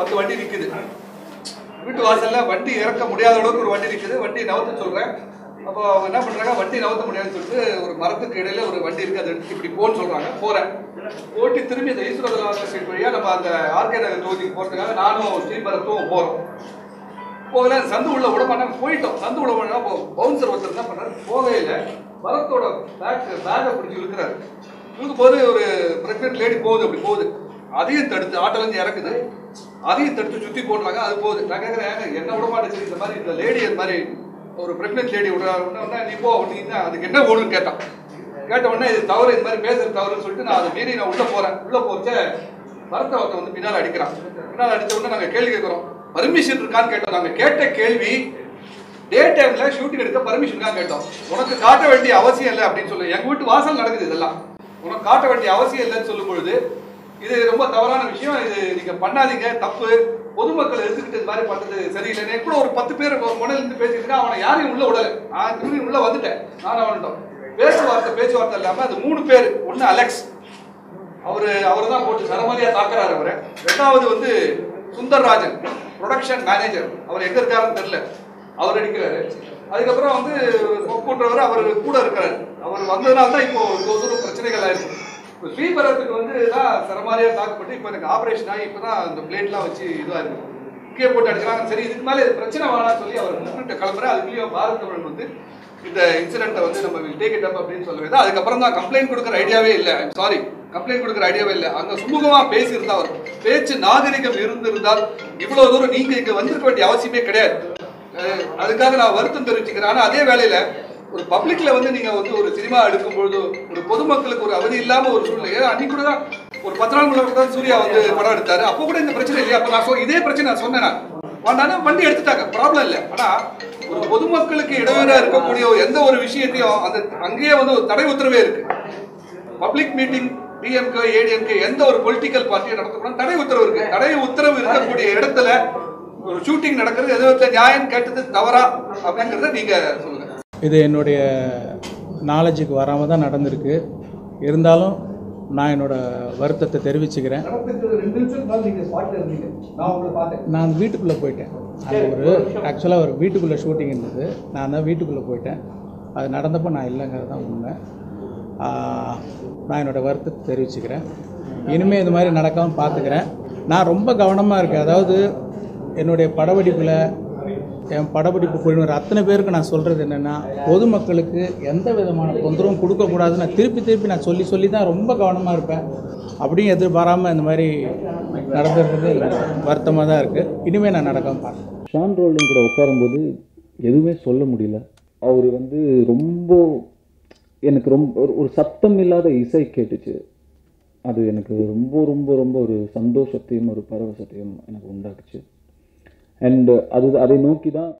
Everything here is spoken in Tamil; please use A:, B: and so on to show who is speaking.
A: பத்து வண்டி நிக்குது வீட்டு வாசல்ல வண்டி இறக்க முடியாத அளவுக்கு ஒரு வண்டி நிக்குது வண்டி நவுத்த சொல்றேன் அப்போ அவங்க என்ன பண்றாங்க வண்டி நவுத்த முடியாதுன்னு சொல்லிட்டு ஒரு மரத்துக்கு இடையில ஒரு வண்டி இருக்கு அதை எடுத்து இப்படி போன்னு சொல்றாங்க போறேன் ஓட்டி திரும்பி அந்த ஈஸ்வரதலான ஸ்ட்ரீட் வழியா நம்ம அந்த ஆர்கே நகர் தொகுதிக்கு போறதுக்காக நானும் ஸ்ரீபரத்தும் போறோம் போகல சந்து உள்ள விட மாட்டாங்க போயிட்டோம் சந்து உள்ள விட பவுன்சர் ஒருத்தர் என்ன பண்றாரு போகையில பரத்தோட பேக் பேக்கை பிடிச்சி இழுக்கிறாரு இழுக்கும் போது ஒரு பிரெக்னென்ட் லேடி போகுது அப்படி போகுது அதையும் தடுத்து ஆட்டோல இருந்து இறக்குது அதையும் தடுத்து சுத்தி போடுறாங்க அது போகுது நான் கேட்கறேன் என்ன விட மாட்டேங்குது இந்த மாதிரி இந்த லேடி இந்த மாதிரி ஒரு பிரெக்னென்ட் லேடி விடுறா உடனே நீ போ அப்படின்னா அதுக்கு என்ன ஓடுன்னு கேட்டான் கேட்ட உடனே இது தவறு இந்த மாதிரி பேசுறது தவறுன்னு சொல்லிட்டு நான் அதை மீறி நான் உள்ள போறேன் உள்ள போச்சே பரத்தை ஒருத்தன் வந்து பின்னால அடிக்கிறான் பின்னால அடிச்ச உடனே நாங்க கேள்வி கேட்கிறோம் பர்மிஷன் இருக்கான்னு கேட்டோம் நாங்க கேட்ட கேள்வி டே டைம்ல ஷூட்டிங் எடுக்க பர்மிஷன் இருக்கான்னு கேட்டோம் உனக்கு காட்ட வேண்டிய அவசியம் இல்லை அப்படின்னு சொல்லி எங்க வீட்டு வாசல் நடக்குது இதெல்லாம் உனக்கு காட்ட வேண்டிய அவசியம் இல்லைன்னு சொல்லும் பொழுது இது ரொம்ப தவறான விஷயம் இது நீங்க பண்ணாதீங்க தப்பு பொதுமக்கள் எடுத்துக்கிட்டு இது மாதிரி பண்றது சரியில்லைன்னு கூட ஒரு பத்து பேர் ஒரு முனையில இருந்து பேசிட்டு இருக்கா, அவனை யாரையும் உள்ள விடல நான் திரும்பி உள்ள வந்துட்டேன் நான் அவன்ட்டோம் பேச்சுவார்த்தை பேச்சுவார்த்தை இல்லாம அது மூணு பேர் ஒன்னு அலெக்ஸ் அவரு அவர் தான் போட்டு சரமாரியா தாக்குறாரு அவரை ரெண்டாவது வந்து சுந்தர்ராஜன் ப்ரொடக்ஷன் மேனேஜர் அவர் எங்க இருக்காருன்னு தெரியல அவர் அடிக்கிறாரு அதுக்கப்புறம் வந்து ஒப்புன்றவர் அவர் கூட இருக்கிறாரு அவர் வந்ததுனால தான் இப்போ இவ்வளவு தூரம் பிரச்சனைகள் ஆயிருக்கு இப்போ ஸ்ரீபரத்துக்கு வந்து தான் சரமாரியா தாக்கப்பட்டு இப்போ எனக்கு ஆபரேஷன் ஆகி இப்போ தான் அந்த பிளேட்லாம் வச்சு இதுவாக இருக்கு கீழே போட்டு அடிக்கிறாங்க சரி இதுக்கு மேலே இது பிரச்சனை வேணாம்னு சொல்லி அவர் முன்னிட்டு கிளம்புறேன் அதுக்குள்ளேயும் பாரத் தமிழன் வந்து இந்த இன்சிடென்ட்டை வந்து நம்ம டேக் இட் அப் அப்படின்னு சொல்லவே தான் அதுக்கப்புறம் தான் கம்ப்ளைண்ட் கொடுக்குற ஐடியாவே இல்லை சாரி கம்ப்ளைண்ட் கொடுக்குற ஐடியாவே இல்லை அங்க சுமூகமா பேசியிருந்தா அவர் பேச்சு நாகரிகம் இருந்திருந்தால் இவ்வளவு தூரம் நீங்க இங்க வந்திருக்க வேண்டிய அவசியமே கிடையாது அஹ் அதுக்காக நான் வருத்தம் தெரிவிச்சுக்கிறேன் ஆனா அதே வேளையில ஒரு பப்ளிக்ல வந்து நீங்க வந்து ஒரு சினிமா எடுக்கும் பொழுது ஒரு பொதுமக்களுக்கு ஒரு அவதி இல்லாம ஒரு சூழ்நிலை ஏன்னா அன்னைக்கு கூட தான் ஒரு பத்து நாள் முன்னாடி தான் சூர்யா வந்து படம் எடுத்தாரு அப்போ கூட இந்த பிரச்சனை இல்லையா அப்ப நான் சொ- இதே பிரச்சனை நான் சொன்னேன் நான். வேண்டாம்னா வண்டி எடுத்துட்டாங்க ப்ராப்ளம் இல்லை ஆனா ஒரு பொதுமக்களுக்கு இடையூறா இருக்கக்கூடிய ஒரு எந்த ஒரு விஷயத்தையும் அந்த அங்கேயே வந்து ஒரு தடை உத்தரவே இருக்கு பப்ளிக் மீட்டிங் டிஎம்கே ஏடிஎம்கே எந்த ஒரு பொலிட்டிக்கல் பார்ட்டியை நடத்தக்கூடாது தடை உத்தரவு இருக்கு தடை உத்தரவு இருக்கக்கூடிய இடத்துல ஒரு ஷூட்டிங் நடக்கிறது எது விதத்துல நியாயம் கேட்டது தவறா அப்படிங்கறத நீங்க சொல்லுங்க
B: இது என்னுடைய நாலேஜுக்கு வராமல் தான் நடந்திருக்கு இருந்தாலும் நான் என்னோட வருத்தத்தை தெரிவிச்சுக்கிறேன்
A: நடந்துட்டு ரெண்டு நிமிஷம் தான் நீங்க ஸ்பாட்ல இருந்தீங்க நான் உங்களை பார்த்தேன்
B: நான் வீட்டுக்குள்ளே போயிட்டேன் அது ஒரு ஆக்சுவலாக ஒரு வீட்டுக்குள்ளே ஷூட்டிங் இருந்தது நான் தான் வீட்டுக்குள்ளே போயிட்டேன் அது நடந்தப்போ நான் இல்லைங்கிறது தான் உண்மை ஆஹ், நான் என்னோட வருத்தத்தை தெரிவிச்சுக்கிறேன் இனிமேல் இது மாதிரி நடக்காமல் பார்த்துக்கிறேன் நான் ரொம்ப கவனமாக இருக்கேன் அதாவது என்னுடைய படப்பிடிப்பில் என் படப்பிடிப்பு குழுவினர் அத்தனை பேருக்கு நான் சொல்கிறது என்னென்னா பொதுமக்களுக்கு எந்த விதமான தொந்தரவும் கொடுக்கக்கூடாதுன்னு நான் திருப்பி திருப்பி நான் சொல்லி சொல்லி தான் ரொம்ப கவனமாக இருப்பேன் அப்படியும் எதிர்பாராமல் இந்த மாதிரி நடந்துருக்கிறது எனக்கு வருத்தமாக தான் இருக்குது இனிமேல் நான் நடக்காமல் பார்க்குறேன்
C: ஷான் ரோல்டன் கூட உட்காரும்போது எதுவுமே சொல்ல முடியல அவர் வந்து ரொம்ப எனக்கு ரொம்ப ஒரு ஒரு சத்தம் இல்லாத இசை கேட்டுச்சு அது எனக்கு ரொம்ப ரொம்ப ரொம்ப ஒரு சந்தோஷத்தையும் ஒரு பரவசத்தையும் எனக்கு உண்டாக்குச்சு அண்ட் அது அதை நோக்கி தான்